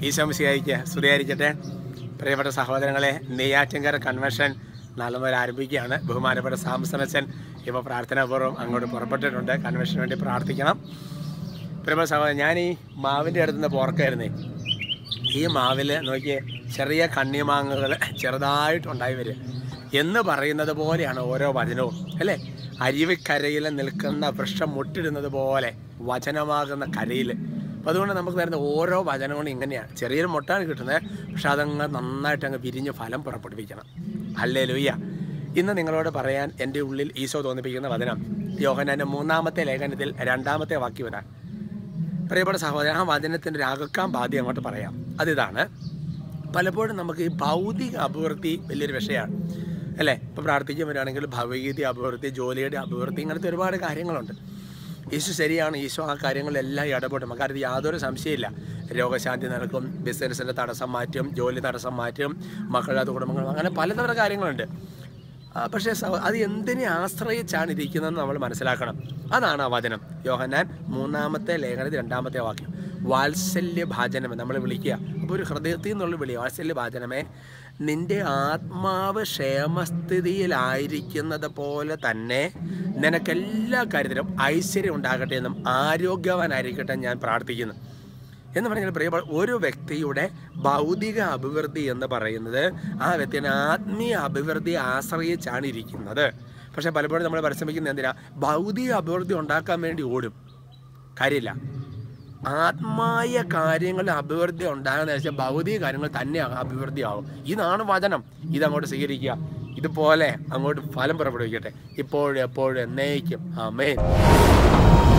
ഈശോമിശിയായിക്ക് സ്തുതിയായിരിക്കട്ടെ പ്രിയപ്പെട്ട സഹോദരങ്ങളെ നെയ്യാറ്റിങ്കര കൺവെൻഷൻ നാളെ ആരംഭിക്കുകയാണ് ബഹുമാനപ്പെട്ട സാംസനച്ചൻ ഇപ്പോൾ പ്രാർത്ഥനാപൂർവ്വം അങ്ങോട്ട് പുറപ്പെട്ടിട്ടുണ്ട് കൺവെൻഷന് വേണ്ടി പ്രാർത്ഥിക്കണം പ്രിയപ്പെട്ട സഹോദരൻ ഞാൻ ഈ മാവിൻ്റെ അടുത്തുനിന്ന് പോർക്കായിരുന്നേ ഈ മാവിൽ നോക്കിയേ ചെറിയ കണ്ണിമാങ്ങകൾ ചെറുതായിട്ടുണ്ടായി വരിക എന്ന് പറയുന്നത് പോലെയാണ് ഓരോ വചനവും അല്ലേ അരുവിക്കരയിൽ നിൽക്കുന്ന വൃക്ഷം മുട്ടിടുന്നത് പോലെ വചനമാകുന്ന കരയിൽ അപ്പോൾ അതുകൊണ്ട് നമുക്ക് തരുന്ന ഓരോ വചനങ്ങളും ഇങ്ങനെയാണ് ചെറിയൊരു മുട്ടാണ് കിട്ടുന്നത് പക്ഷെ അതങ്ങ് നന്നായിട്ട് അങ്ങ് വിരിഞ്ഞ് ഫലം പുറപ്പെടുവിക്കണം അല്ലേ ലുയ്യ ഇന്ന് നിങ്ങളോട് പറയാൻ എൻ്റെ ഉള്ളിൽ ഈശോ തോന്നിപ്പിക്കുന്ന വചനം യോഹനാൻ്റെ മൂന്നാമത്തെ ലേഖനത്തിൽ രണ്ടാമത്തെ വാക്യവനാണ് പ്രിയപ്പെട്ട സഹോദരൻ ആ വചനത്തിൻ്റെ ഒരു അകക്കാൻ ബാധ്യം അങ്ങോട്ട് പറയാം അതിതാണ് പലപ്പോഴും നമുക്ക് ഈ ഭൗതിക അഭിവൃദ്ധി വലിയൊരു വിഷയമാണ് അല്ലേ ഇപ്പോൾ പ്രാർത്ഥിക്കാൻ വരികയാണെങ്കിൽ ഭൗതിക അഭിവൃദ്ധി ജോലിയുടെ അഭിവൃദ്ധി ഇങ്ങനത്തെ ഒരുപാട് കാര്യങ്ങളുണ്ട് ഈശോ ശരിയാണ് ഈശോ ആ കാര്യങ്ങളിലെല്ലാം ഇടപെടും അക്കാര്യത്തിൽ യാതൊരു സംശയമില്ല രോഗശാന്തി നടക്കും ബിസിനസ്സിൻ്റെ തടസ്സം മാറ്റും ജോലി തടസ്സം മാറ്റും മക്കളുടെ കുടുംബങ്ങൾ അങ്ങനെ പലതരം കാര്യങ്ങളുണ്ട് ആ, പക്ഷേ സഹോ- അത് എന്തിനെ ആശ്രയിച്ചാണ് ഇരിക്കുന്നതെന്ന് നമ്മൾ മനസ്സിലാക്കണം അതാണ് ആ വചനം യോഹന്നാൻ മൂന്നാമത്തെ ലേഖനത്തിൽ രണ്ടാമത്തെ വാക്യം വാത്സല്യ ഭാജനമേ നമ്മൾ വിളിക്കുക അപ്പോൾ ഒരു ഹൃദയത്തിൽ നിന്നുള്ള വിളി വാത്സല്യ ഭാജനമേ നിന്റെ ആത്മാവ് ക്ഷേമസ്ഥിതിയിലായിരിക്കുന്നത് പോലെ തന്നെ നിനക്കെല്ലാ കാര്യത്തിലും ഐശ്വര്യം ഉണ്ടാകട്ടെ എന്നും ആരോഗ്യവാനായിരിക്കട്ടെ ഞാൻ പ്രാർത്ഥിക്കുന്നു എന്ന് പറഞ്ഞാൽ പ്രിയപ്പെട്ട ഒരു വ്യക്തിയുടെ ഭൗതിക അഭിവൃദ്ധി എന്ന് പറയുന്നത് ആ വ്യക്തിയുടെ ആത്മീയ അഭിവൃദ്ധി ആശ്രയിച്ചാണ് ഇരിക്കുന്നത് പക്ഷേ പലപ്പോഴും നമ്മൾ പരിശ്രമിക്കുന്നത് എന്തിനാ ഭൗതിക അഭിവൃദ്ധി ഉണ്ടാക്കാൻ വേണ്ടി ഓടും കാര്യമില്ല ആത്മായ കാര്യങ്ങളിൽ അഭിവൃദ്ധി ഉണ്ടാകുന്ന വെച്ചാൽ ഭൗതിക കാര്യങ്ങൾ തന്നെ അഭിവൃദ്ധി ആവും ഇതാണ് വചനം ഇതങ്ങോട്ട് സ്വീകരിക്കുക ഇതുപോലെ അങ്ങോട്ട് ഫലം പുറപ്പെടുവിക്കട്ടെ ഇപ്പോഴും എപ്പോഴും എന്നേക്കും ആമേൻ